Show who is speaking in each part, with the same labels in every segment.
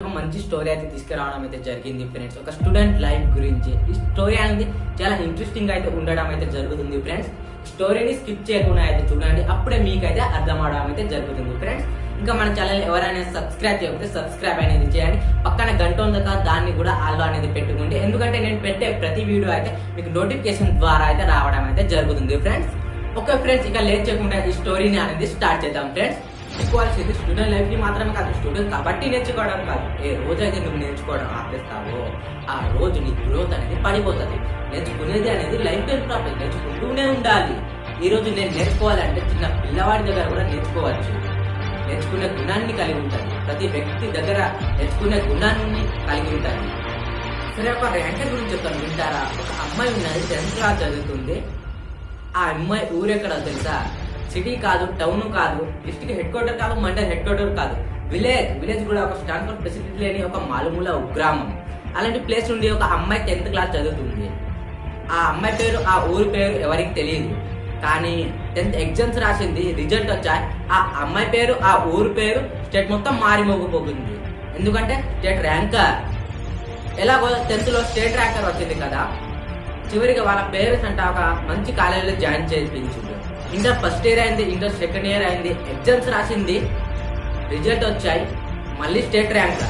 Speaker 1: ఒక మంచి స్టోరీ అయితే తీసుకురావడం అయితే జరిగింది ఫ్రెండ్స్ ఒక స్టూడెంట్ లైఫ్ గురించి ఈ స్టోరీ అనేది చాలా ఇంట్రెస్టింగ్ అయితే ఉండడం అయితే జరుగుతుంది ఫ్రెండ్స్ స్టోరీని స్కిప్ చేయకుండా అయితే చూడండి అప్పుడే మీకైతే అర్థం అవడం అయితే జరుగుతుంది ఫ్రెండ్స్ ఇంకా మన ఛానల్ ఎవరైనా సబ్స్క్రైబ్ చేయకపోతే సబ్స్క్రైబ్ అనేది చేయండి పక్కన గంట ఉంది కదా దాన్ని కూడా ఆల్లో అనేది పెట్టుకోండి ఎందుకంటే నేను పెట్టే ప్రతి వీడియో అయితే మీకు నోటిఫికేషన్ ద్వారా అయితే రావడం అయితే జరుగుతుంది ఫ్రెండ్స్ ఓకే ఫ్రెండ్స్ ఇక లేట్ చేయకుండా ఈ స్టోరీని అనేది స్టార్ట్ చేద్దాం ఫ్రెండ్స్ నేర్చుకోవాల్సింది స్టూడెంట్ లైఫ్ ని మాత్రమే కాదు స్టూడెంట్ కాబట్టి నేర్చుకోవడం కాదు ఏ రోజు అయితే నువ్వు నేర్చుకోవడం ఆపేస్తావో ఆ రోజు నీ గ్రోత్ అనేది పడిపోతుంది నేర్చుకునేది అనేది లైఫ్ టైం ప్రాబ్లం నేర్చుకుంటూనే ఉండాలి ఈ రోజు నేను నేర్చుకోవాలంటే చిన్న పిల్లవాడి దగ్గర కూడా నేర్చుకోవచ్చు నేర్చుకునే గుణాన్ని కలిగి ఉంటుంది ప్రతి వ్యక్తి దగ్గర నేర్చుకునే గుణాన్ని కలిగి ఉంటుంది సరే ఒక ర్యాంకర్ గురించి చెప్తాను వింటారా ఒక అమ్మాయి ఉన్నది టెన్త్ క్లాస్ చదువుతుంది ఆ అమ్మాయి ఊరెక్కడ తెలుసా సిటీ కాదు టౌన్ కాదు డిస్ట్రిక్ట్ హెడ్ క్వార్టర్ కాదు మండల్ హెడ్ క్వార్టర్ కాదు విలేజ్ విలేజ్ కూడా ఒక ట్రాన్స్పోర్ట్ ఫెసిలిటీ లేని ఒక మాలుమూల గ్రామం అలాంటి ప్లేస్ నుండి ఒక అమ్మాయి టెన్త్ క్లాస్ చదువుతుంది ఆ అమ్మాయి పేరు ఆ ఊరి పేరు ఎవరికి తెలియదు కానీ టెన్త్ ఎగ్జామ్స్ రాసింది రిజల్ట్ వచ్చాయి ఆ అమ్మాయి పేరు ఆ ఊరి పేరు స్టేట్ మొత్తం మారి మోగిపోతుంది ఎందుకంటే స్టేట్ ర్యాంకర్ ఎలాగో టెన్త్ లో స్టేట్ ర్యాంకర్ వచ్చింది కదా చివరికి వాళ్ళ పేరెంట్స్ అంట ఒక మంచి కాలేజీలో జాయిన్ చేయించింది ఇంటర్ ఫస్ట్ ఇయర్ అయింది ఇంటర్ సెకండ్ ఇయర్ అయింది ఎగ్జామ్స్ రాసింది రిజల్ట్ వచ్చాయి మళ్ళీ స్టేట్ ర్యాంక్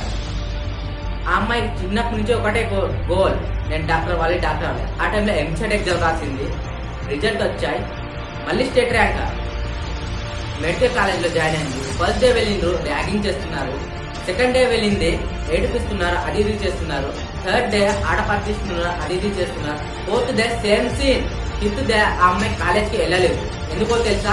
Speaker 1: ఆ అమ్మాయికి చిన్నప్పటి నుంచి ఒకటే గో- గోల్ నేను డాక్టర్ అవ్వాలి డాక్టర్ అవ్వాలి ఆ టైంలో ఎంసెట్ ఎగ్జామ్ రాసింది రిజల్ట్ వచ్చాయి మళ్ళీ స్టేట్ ర్యాంక్ మెడికల్ కాలేజ్లో జాయిన్ అయింది ఫస్ట్ డే వెళ్ళిండ్రు ర్యాగింగ్ చేస్తున్నారు సెకండ్ డే వెళ్ళింది ఏడిపిస్తున్నారు అది ఇది చేస్తున్నారు థర్డ్ డే ఆట పట్టిస్తున్నారు అది ఇది చేస్తున్నారు fourth day same scene fifth day ఆ అమ్మాయి కాలేజ్కి వెళ్ళలేదు ఎందుకో తెలుసా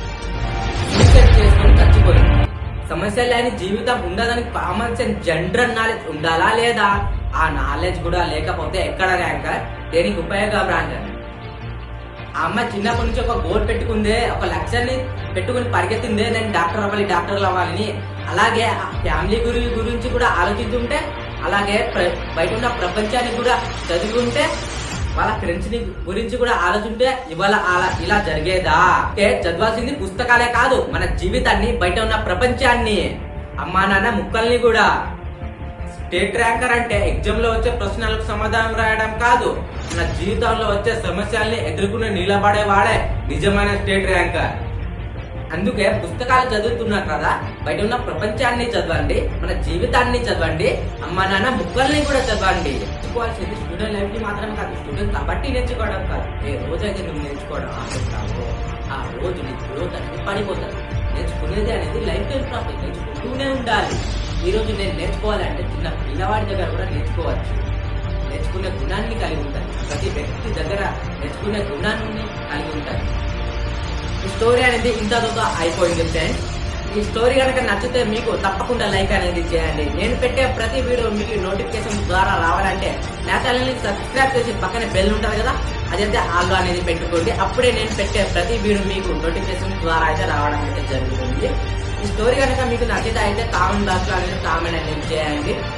Speaker 1: సూసైడ్ చేసుకొని చచ్చిపోయింది సమస్యలు లేని జీవితం ఉండదని కామన్ సెన్స్ జనరల్ నాలెడ్జ్ ఉండాలా లేదా ఆ నాలెడ్జ్ కూడా లేకపోతే ఎక్కడ ర్యాంక్ దేనికి ఉపయోగం ర్యాంక్ ఆ అమ్మాయి చిన్నప్పటి నుంచి ఒక గోల్ పెట్టుకుందే ఒక లక్ష్యాన్ని పెట్టుకుని పరిగెత్తిందే నేను డాక్టర్ అవ్వాలి డాక్టర్ అవ్వాలని అలాగే ఆ ఫ్యామిలీ గురి గురించి కూడా ఆలోచిస్తుంటే అలాగే ప్ర- బయట ఉన్న ప్రపంచాన్ని కూడా చదివి ఉంటే వాళ్ళ ఫ్రెండ్స్ ని గురించి కూడా ఆలోచింటే ఇవాళ అలా ఇలా జరిగేదా అంటే చదవాల్సింది పుస్తకాలే కాదు మన జీవితాన్ని బయట ఉన్న ప్రపంచాన్ని అమ్మా నాన్న ముక్కల్ని కూడా స్టేట్ ర్యాంకర్ అంటే ఎగ్జామ్ లో వచ్చే ప్రశ్నలకు సమాధానం రాయడం కాదు మన జీవితంలో వచ్చే సమస్యల్ని ఎదుర్కొనే నిలబడే వాడే నిజమైన స్టేట్ ర్యాంకర్ అందుకే పుస్తకాలు చదువుతున్నారు కదా బయట ఉన్న ప్రపంచాన్ని చదవండి మన జీవితాన్ని చదవండి అమ్మా నాన్న ముక్కల్ని కూడా చదవండి నేర్చుకోవాల్సింది స్టూడెంట్ లైఫ్ ని మాత్రమే కాదు స్టూడెంట్ కాబట్టి నేర్చుకోవడం కాదు ఏ రోజైతే నువ్వు నేర్చుకోవడం ఆపేస్తావో ఆ రోజు నీ గ్రోత్ అనేది పడిపోతుంది నేర్చుకునేది అనేది లైఫ్ టైం ప్రాబ్లం నేర్చుకుంటూనే ఉండాలి ఈ రోజు నేను నేర్చుకోవాలంటే చిన్న పిల్లవాడి దగ్గర కూడా నేర్చుకోవచ్చు నేర్చుకునే గుణాన్ని కలిగి ఉంటుంది ప్రతి వ్యక్తి దగ్గర నేర్చుకునే గుణాన్ని కలిగి ఉంటుంది ఈ స్టోరీ అనేది ఇంతతో అయిపోయింది ఫ్రెండ్స్ ఈ స్టోరీ కనుక నచ్చితే మీకు తప్పకుండా లైక్ అనేది చేయండి నేను పెట్టే ప్రతి వీడియో మీకు నోటిఫికేషన్ ద్వారా రావాలంటే నా ఛానల్ని సబ్స్క్రైబ్ చేసి పక్కన బెల్ ఉంటుంది కదా అదైతే ఆల్లో అనేది పెట్టుకోండి అప్పుడే నేను పెట్టే ప్రతి వీడియో మీకు నోటిఫికేషన్ ద్వారా అయితే రావడం అయితే జరుగుతుంది ఈ స్టోరీ కనుక మీకు నచ్చితే అయితే కామెంట్ బాక్స్ లో అనేది కామెంట్ అనేది చేయండి